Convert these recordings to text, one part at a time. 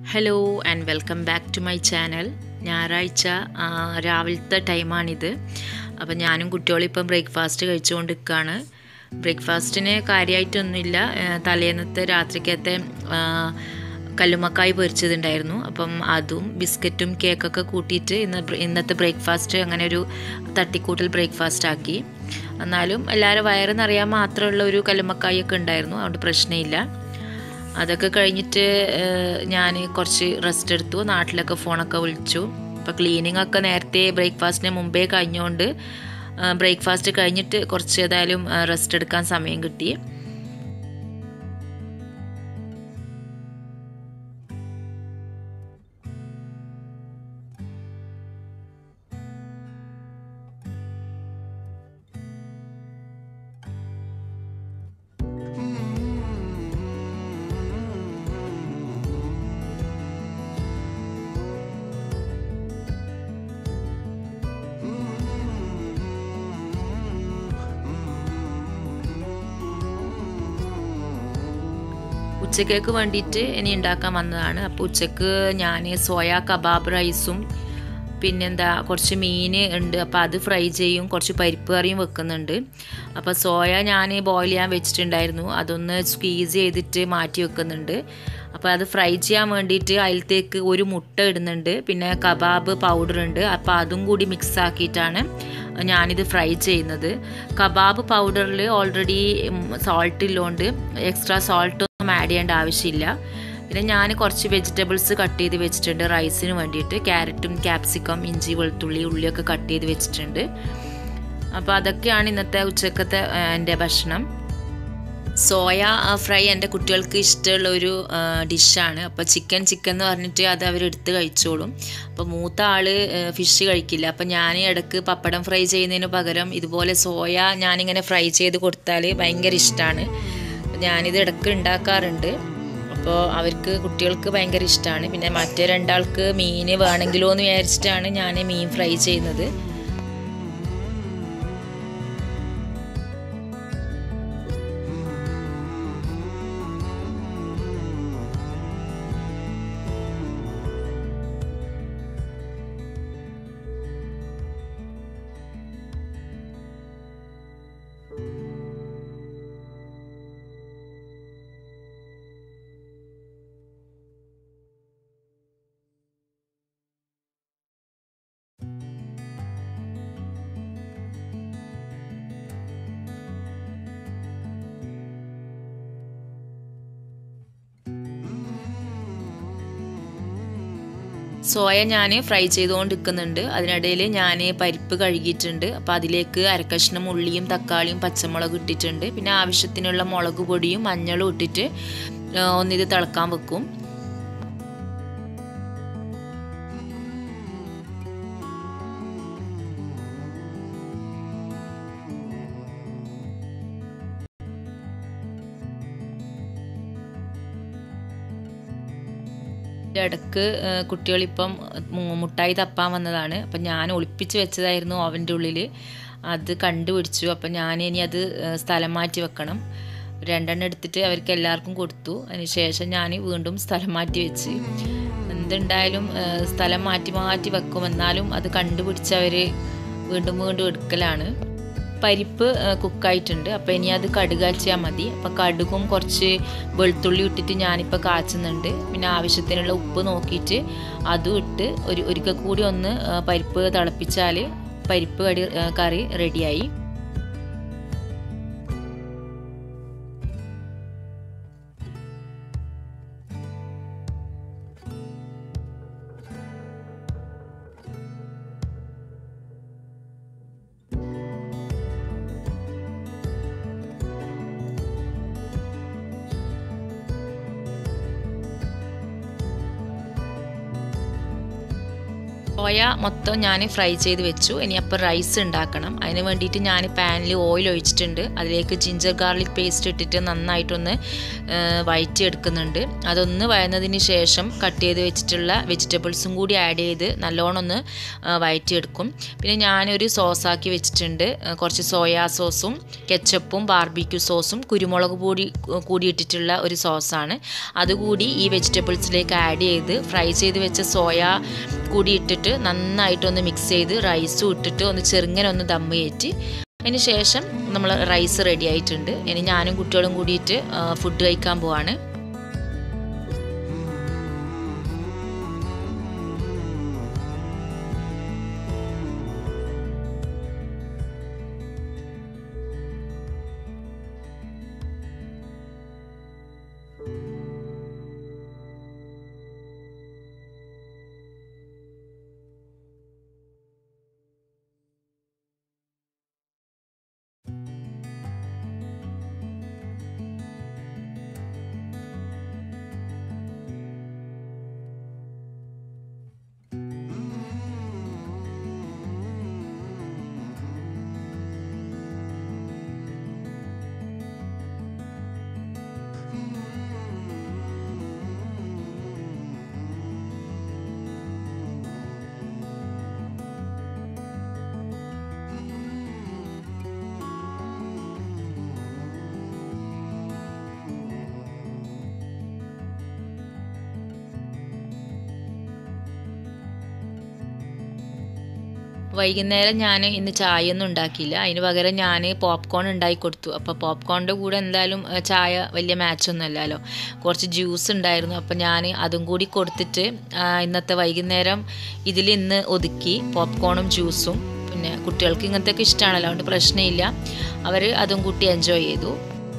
hello and welcome back to my channel ഞായറാഴ്ച ആ, രാവിലത്തെ ടൈമാണിത് അപ്പം ഞാനും കുട്ടികളും ഇപ്പം ബ്രേക്ക്ഫാസ്റ്റ് കഴിച്ചുകൊണ്ട് നിൽക്കുകയാണ് ബ്രേക്ക്ഫാസ്റ്റിന് കാര്യമായിട്ടൊന്നുമില്ല ആ, തലേന്നത്തെ രാത്രിക്കത്തെ ആ, കല്ലുമ്മക്കായ് പൊരിച്ചതുണ്ടായിരുന്നു അപ്പം അതും ബിസ്ക്കറ്റും കേക്കൊക്കെ കൂട്ടിയിട്ട് ഇന്ന് ബ്ര- ഇന്നത്തെ ബ്രേക്ക്ഫാസ്റ്റ് അങ്ങനെ ഒരു തട്ടിക്കൂട്ടൽ ബ്രേക്ക്ഫാസ്റ്റ് ആക്കി എന്നാലും എല്ലാവരും വയറ് നിറയാൻ മാത്രമുള്ള ഒരു കല്ലുമ്മക്കായൊക്കെ ഉണ്ടായിരുന്നു അതുകൊണ്ട് പ്രശ്നമില്ല അതൊക്കെ കഴിഞ്ഞിട്ട് ഞാൻ കുറച്ച് റെസ്റ്റ് എടുത്തു നാട്ടിലൊക്കെ ഫോണൊക്കെ വിളിച്ചു അപ്പോൾ ക്ലീനിങ് ഒക്കെ നേരത്തെ ബ്രേക്ക്ഫാസ്റ്റിന് മുമ്പേ കഴിഞ്ഞുകൊണ്ട് ബ്രേക്ക്ഫാസ്റ്റ് കഴിഞ്ഞിട്ട് കുറച്ച് ഏതായാലും റെസ്റ്റ് എടുക്കാൻ സമയം കിട്ടി ഉച്ചക്കേക്ക് വേണ്ടിയിട്ട് ഇനി ഉണ്ടാക്കാൻ വന്നതാണ് അപ്പോൾ ഉച്ചക്ക് ഞാൻ സോയ കബാബ് റൈസും പിന്നെന്താ കുറച്ച് മീൻ ഉണ്ട് അപ്പോൾ അത് ഫ്രൈ ചെയ്യും കുറച്ച് പരിപ്പ് കറിയും വെക്കുന്നുണ്ട് അപ്പോൾ സോയ ഞാൻ ബോയിൽ ചെയ്യാൻ വെച്ചിട്ടുണ്ടായിരുന്നു അതൊന്ന് സ്ക്വീസ് ചെയ്തിട്ട് മാറ്റി വെക്കുന്നുണ്ട് അപ്പോൾ അത് ഫ്രൈ ചെയ്യാൻ വേണ്ടിയിട്ട് അതിലത്തേക്ക് ഒരു മുട്ട ഇടുന്നുണ്ട് പിന്നെ കബാബ് പൗഡർ ഉണ്ട് അപ്പോൾ അതും കൂടി മിക്സ് ആക്കിയിട്ടാണ് ഞാനിത് ഫ്രൈ ചെയ്യുന്നത് കബാബ് പൗഡറിൽ ഓൾറെഡി സോൾട്ട് ഉള്ളതുകൊണ്ട് എക്സ്ട്രാ സോൾട്ടൊന്നും ആഡ് ചെയ്യേണ്ട ആവശ്യമില്ല പിന്നെ ഞാൻ കുറച്ച് വെജിറ്റബിൾസ് കട്ട് ചെയ്ത് വെച്ചിട്ടുണ്ട് റൈസിന് വേണ്ടിയിട്ട് ക്യാരറ്റും ക്യാപ്സിക്കം ഇഞ്ചി വെളുത്തുള്ളി ഉള്ളിയൊക്കെ കട്ട് ചെയ്ത് വെച്ചിട്ടുണ്ട് അപ്പോൾ അതൊക്കെയാണ് ഇന്നത്തെ ഉച്ചക്കത്തെ ആ, എൻ്റെ ഭക്ഷണം സോയ ആ, ഫ്രൈ എൻ്റെ കുട്ടികൾക്ക് ഇഷ്ടമുള്ള ഒരു ആ, ഡിഷാണ് അപ്പോൾ ചിക്കൻ ചിക്കൻ എന്ന് പറഞ്ഞിട്ട് അത് അവരെടുത്ത് കഴിച്ചോളും അപ്പോൾ മൂത്ത ആൾ ഫിഷ് കഴിക്കില്ല അപ്പോൾ ഞാൻ ഇടയ്ക്ക് പപ്പടം ഫ്രൈ ചെയ്യുന്നതിന് പകരം ഇതുപോലെ സോയ ഞാനിങ്ങനെ ഫ്രൈ ചെയ്ത് കൊടുത്താൽ ഭയങ്കര ഇഷ്ടമാണ് ഞാനിത് ഇടയ്ക്ക് ഉണ്ടാക്കാറുണ്ട് അപ്പോൾ അവർക്ക് കുട്ടികൾക്ക് ഭയങ്കര ഇഷ്ടമാണ് പിന്നെ മറ്റേ രണ്ടാൾക്ക് മീൻ വേണമെങ്കിലോ എന്ന് വിചാരിച്ചിട്ടാണ് ഞാൻ മീൻ ഫ്രൈ ചെയ്യുന്നത് സോയ ഞാൻ ഫ്രൈ ചെയ്തുകൊണ്ട് നിൽക്കുന്നുണ്ട് അതിനിടയിൽ ഞാൻ പരിപ്പ് കഴുകിയിട്ടുണ്ട് അപ്പോൾ അതിലേക്ക് അരക്കഷ്ണം ഉള്ളിയും തക്കാളിയും പച്ചമുളക് ഇട്ടിട്ടുണ്ട് പിന്നെ ആവശ്യത്തിനുള്ള മുളക് പൊടിയും മഞ്ഞളും ഇട്ടിട്ട് ആ, ഒന്നിത് തിളക്കാൻ വെക്കും ഇതിൻ്റെ ഇടക്ക് കുട്ടികളിപ്പം മു- മുട്ടായി തപ്പാൻ വന്നതാണ് അപ്പം ഞാൻ ഒളിപ്പിച്ച് വെച്ചതായിരുന്നു അവൻ്റെ ഉള്ളിൽ അത് കണ്ടുപിടിച്ചു അപ്പം ഞാൻ ഇനി അത് ഏഹ്, സ്ഥലം മാറ്റി വെക്കണം രണ്ടെണ്ണം എടുത്തിട്ട് അവർക്ക് എല്ലാവർക്കും കൊടുത്തു അതിന് ശേഷം ഞാൻ വീണ്ടും സ്ഥലം മാറ്റി വെച്ച് എന്തുണ്ടായാലും ഏഹ്, സ്ഥലം മാറ്റി മാറ്റി വെക്കും എന്നാലും അത് കണ്ടുപിടിച്ച് അവർ വീണ്ടും വീണ്ടും എടുക്കലാണ് പരിപ്പ് ആ, കുക്കായിട്ടുണ്ട് അപ്പോൾ ഇനി അത് കടുക് കാച്ചിയാൽ മതി അപ്പോൾ കടുകും കുറച്ച് വെളുത്തുള്ളി ഇട്ടിട്ട് ഞാനിപ്പോൾ കാച്ചുന്നുണ്ട് പിന്നെ ആവശ്യത്തിനുള്ള ഉപ്പ് നോക്കിയിട്ട് അതും ഇട്ട് ഒരു ഒരിക്കൽ കൂടി ഒന്ന് ആ, പരിപ്പ് തിളപ്പിച്ചാൽ പരിപ്പ് കടി ആ, കറി റെഡിയായി സോയ മൊത്തം ഞാൻ ഫ്രൈ ചെയ്ത് വെച്ചു ഇനി അപ്പോൾ റൈസ് ഉണ്ടാക്കണം അതിന് വേണ്ടിയിട്ട് ഞാൻ പാനിൽ ഓയിൽ ഒഴിച്ചിട്ടുണ്ട് അതിലേക്ക് ജിഞ്ചർ ഗാർലിക് പേസ്റ്റ് ഇട്ടിട്ട് നന്നായിട്ടൊന്ന് വഴറ്റി എടുക്കുന്നുണ്ട് അതൊന്ന് വഴന്നതിന് ശേഷം കട്ട് ചെയ്ത് വെച്ചിട്ടുള്ള വെജിറ്റബിൾസും കൂടി ആഡ് ചെയ്ത് നല്ലോണം ഒന്ന് വഴറ്റിയെടുക്കും പിന്നെ ഞാനൊരു സോസാക്കി വെച്ചിട്ടുണ്ട് കുറച്ച് സോയാ സോസും കെച്ചപ്പും ബാർബിക്യൂ സോസും കുരുമുളക് പൊടി കൂടി ഇട്ടിട്ടുള്ള ഒരു സോസാണ് അതുകൂടി ഈ വെജിറ്റബിൾസിലേക്ക് ആഡ് ചെയ്ത് ഫ്രൈ ചെയ്ത് വെച്ച സോയ കൂടി ഇട്ടിട്ട് നന്നായിട്ടൊന്ന് മിക്സ് ചെയ്ത് റൈസും ഇട്ടിട്ട് ഒന്ന് ചെറുങ്ങനെ ഒന്ന് ദമ്മ് കയറ്റി അതിന് ശേഷം നമ്മൾ റൈസ് റെഡി ആയിട്ടുണ്ട് ഇനി ഞാനും കുട്ടികളും കൂടിയിട്ട് ഫുഡ് കഴിക്കാൻ പോവാണ് വൈകുന്നേരം ഞാൻ ഇന്ന് ചായ ഒന്നും ഉണ്ടാക്കിയില്ല അതിന് പകരം ഞാൻ പോപ്കോൺ ഉണ്ടാക്കി കൊടുത്തു അപ്പോൾ പോപ്കോണിൻ്റെ കൂടെ എന്തായാലും ചായ വലിയ മാച്ചൊന്നും അല്ലല്ലോ കുറച്ച് ജ്യൂസ് ഉണ്ടായിരുന്നു അപ്പോൾ ഞാൻ അതും കൂടി കൊടുത്തിട്ട് ഇന്നത്തെ വൈകുന്നേരം ഇതിൽ ഇന്ന് ഒതുക്കി പോപ്കോണും ജ്യൂസും പിന്നെ കുട്ടികൾക്ക് ഇങ്ങനത്തെ ഒക്കെ ഇഷ്ടമാണല്ലോ അതുകൊണ്ട് പ്രശ്നമില്ല അവർ അതും കൂട്ടി എൻജോയ് ചെയ്തു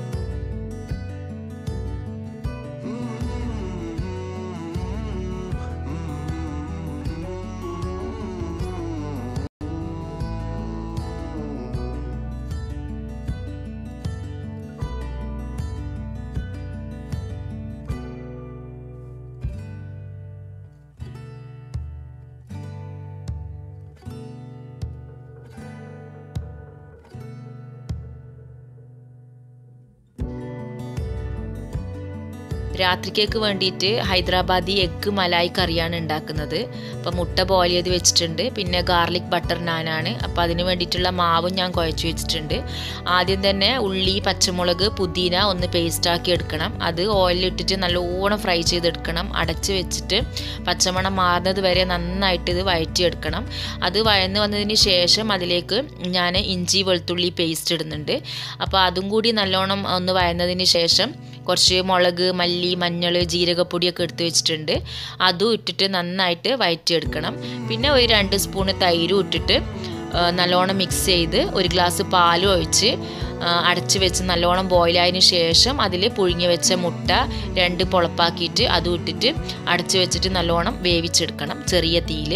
രാത്രിക്കേക്ക് വേണ്ടിയിട്ട് ഹൈദരാബാദി എഗ്ഗ് മലായി കറിയാണ് ഉണ്ടാക്കുന്നത് അപ്പോൾ മുട്ട ബോയിൽ ചെയ്ത് വെച്ചിട്ടുണ്ട് പിന്നെ ഗാർലിക് ബട്ടർ നാനാണ് അപ്പോൾ അതിന് വേണ്ടിയിട്ടുള്ള മാവും ഞാൻ കുഴച്ച് വെച്ചിട്ടുണ്ട് ആദ്യം തന്നെ ഉള്ളി പച്ചമുളക് പുതിന ഒന്ന് പേസ്റ്റാക്കി എടുക്കണം അത് ഓയിലിട്ടിട്ട് നല്ലോണം ഫ്രൈ ചെയ്തെടുക്കണം അടച്ച് വെച്ചിട്ട് പച്ചമണം മാറുന്നത് വരെ നന്നായിട്ട് ഇത് വഴറ്റിയെടുക്കണം അത് വഴന്ന് വന്നതിന് ശേഷം അതിലേക്ക് ഞാൻ ഇഞ്ചി വെളുത്തുള്ളി പേസ്റ്റ് ഇടുന്നുണ്ട് അപ്പോൾ അതും കൂടി നല്ലോണം ഒന്ന് വഴന്നതിന് ശേഷം കുറച്ച് മുളക് മല്ലി മഞ്ഞൾ ജീരകപ്പൊടിയൊക്കെ എടുത്ത് വെച്ചിട്ടുണ്ട് അതും ഇട്ടിട്ട് നന്നായിട്ട് വഴറ്റിയെടുക്കണം പിന്നെ ഒരു രണ്ട് സ്പൂണ് തൈരും ഇട്ടിട്ട് നല്ലോണം മിക്സ് ചെയ്ത് ഒരു ഗ്ലാസ് പാലും ഒഴിച്ച് അടച്ച് വെച്ച് നല്ലോണം ബോയിലായതിനു ശേഷം അതിൽ പുഴുങ്ങി വെച്ച മുട്ട രണ്ട് പൊളപ്പാക്കിയിട്ട് അതും ഇട്ടിട്ട് അടച്ച് വെച്ചിട്ട് നല്ലോണം വേവിച്ചെടുക്കണം ചെറിയ തീയിൽ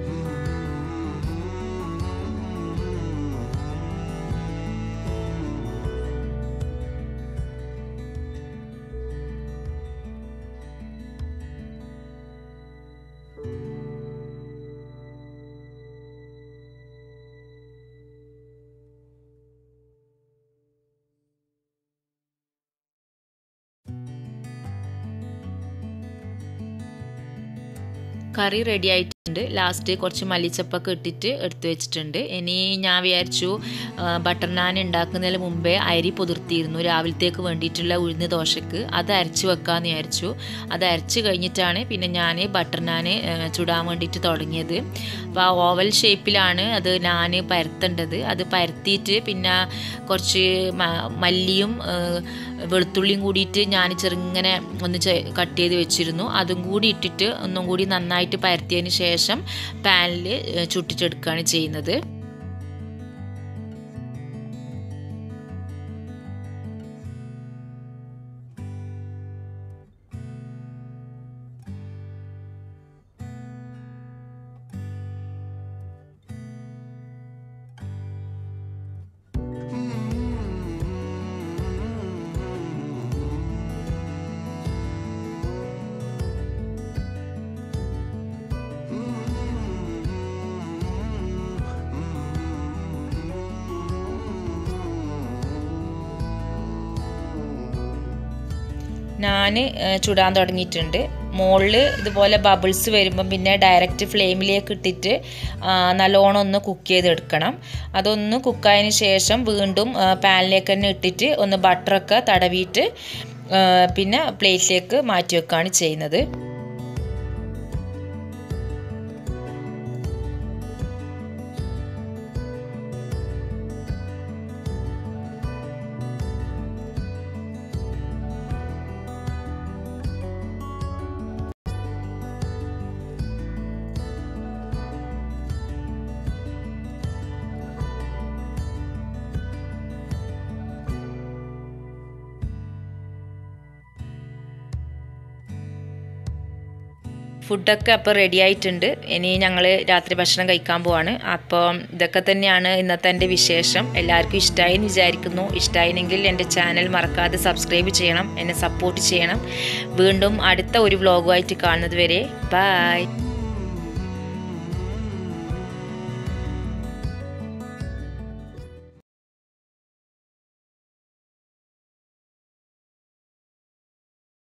കറി റെഡി ആയിട്ടുണ്ട് ലാസ്റ്റ് കുറച്ച് മല്ലിച്ചപ്പൊക്കെ ഇട്ടിട്ട് എടുത്തു വെച്ചിട്ടുണ്ട് ഇനി ഞാൻ വിചാരിച്ചു ബട്ടർ നാൻ ഉണ്ടാക്കുന്നതിന് മുമ്പേ അരി പൊതിർത്തിയിരുന്നു രാവിലത്തേക്ക് വേണ്ടിയിട്ടുള്ള ഉഴുന്ന് ദോശക്ക് അത് അരച്ച് വെക്കാമെന്ന് വിചാരിച്ചു അത് അരച്ച് കഴിഞ്ഞിട്ടാണ് പിന്നെ ഞാൻ ബട്ടർ നാൻ ചുടാൻ വേണ്ടിയിട്ട് തുടങ്ങിയത് അപ്പോൾ ആ ഓവൽ ഷേപ്പിലാണ് അത് ഞാൻ പരത്തേണ്ടത് അത് പരത്തിയിട്ട് പിന്നെ കുറച്ച് മല്ലിയും വെളുത്തുള്ളിയും കൂടിയിട്ട് ഞാൻ ചെറുങ്ങനെ ഒന്ന് കട്ട് ചെയ്ത് വെച്ചിരുന്നു അതും കൂടി ഇട്ടിട്ട് ഒന്നും കൂടി നന്നായിട്ട് പരത്തിയതിന് ശേഷം പാനിൽ ചുട്ടിട്ടെടുക്കുകയാണ് ചെയ്യുന്നത് ഞാൻ ചുടാൻ തുടങ്ങിയിട്ടുണ്ട് മുകളിൽ ഇതുപോലെ ബബിൾസ് വരുമ്പം പിന്നെ ഡയറക്റ്റ് ഫ്ലെയിമിലേക്ക് ഇട്ടിട്ട് നല്ലോണം ഒന്ന് കുക്ക് ചെയ്തെടുക്കണം അതൊന്ന് കുക്കായതിന് ശേഷം വീണ്ടും പാനിലേക്ക് തന്നെ ഇട്ടിട്ട് ഒന്ന് ബട്ടറൊക്കെ തടവിയിട്ട് പിന്നെ പ്ലേറ്റിലേക്ക് മാറ്റി വെക്കുകയാണ് ചെയ്യുന്നത് ഫുഡൊക്കെ അപ്പോൾ റെഡി ആയിട്ടുണ്ട് ഇനി ഞങ്ങൾ രാത്രി ഭക്ഷണം കഴിക്കാൻ പോവാണ് അപ്പോൾ ഇതൊക്കെ തന്നെയാണ് ഇന്നത്തെ എൻ്റെ വിശേഷം എല്ലാവർക്കും ഇഷ്ടമായി എന്ന് വിചാരിക്കുന്നു ഇഷ്ടമായില്ലെങ്കിൽ എൻ്റെ ചാനൽ മറക്കാതെ സബ്സ്ക്രൈബ് ചെയ്യണം എന്നെ സപ്പോർട്ട് ചെയ്യണം വീണ്ടും അടുത്ത ഒരു വ്ലോഗുമായിട്ട് കാണുന്നത് വരെ ബായ്